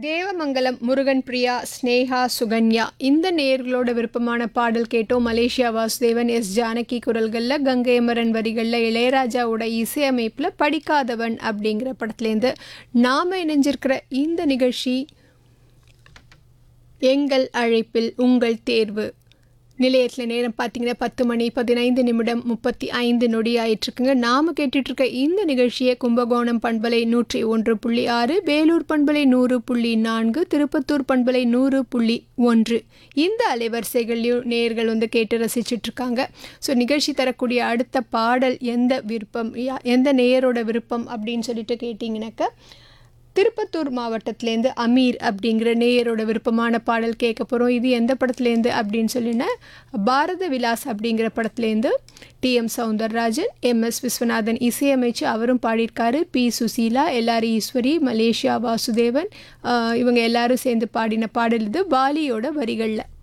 தேவமங்கலம் முருகன் பிரியா ஸ்னேகா சுகன்யா இந்த நேர்களோட விருப்பமான பாடல் கேட்டோம் மலேசியா வாசுதேவன் எஸ் ஜானகி குரல்களில் கங்கையமரன் வரிகளில் இளையராஜாவோட இசையமைப்பில் படிக்காதவன் அப்படிங்கிற படத்துலேருந்து நாம் இணைஞ்சிருக்கிற இந்த நிகழ்ச்சி எங்கள் அழைப்பில் உங்கள் தேர்வு நிலையத்தில் நேரம் பார்த்தீங்கன்னா பத்து மணி பதினைந்து நிமிடம் முப்பத்தி ஐந்து நொடி ஆயிட்டுருக்குங்க நாம் கேட்டுட்ருக்க இந்த நிகழ்ச்சியை கும்பகோணம் பண்பலை நூற்றி ஒன்று புள்ளி ஆறு வேலூர் பண்பலை நூறு புள்ளி நான்கு திருப்பத்தூர் பண்பலை நூறு புள்ளி ஒன்று இந்த அலைவரிசைகளையும் நேர்கள் வந்து கேட்டு ரசிச்சிட்ருக்காங்க ஸோ நிகழ்ச்சி தரக்கூடிய அடுத்த பாடல் எந்த விருப்பம் யா- எந்த நேயரோட விருப்பம் அப்படின்னு சொல்லிட்டு கேட்டிங்கனாக்கா திருப்பத்தூர் மாவட்டத்திலேருந்து அமீர் அப்படிங்கிற நேயரோட விருப்பமான பாடல் கேட்க போகிறோம் இது எந்த படத்துலேருந்து அப்படின்னு சொல்லினா பாரத விலாஸ் அப்படிங்கிற படத்துலேருந்து டிஎம் சவுந்தரராஜன் எம்எஸ் விஸ்வநாதன் இசையமைச்சு அவரும் பாடியிருக்காரு P Susheela LR Eswari Malaysia Vasudevan ஆஹ் இவங்க எல்லாரும் சேர்ந்து பாடின பாடல் இது பாலியோட வரிகளில்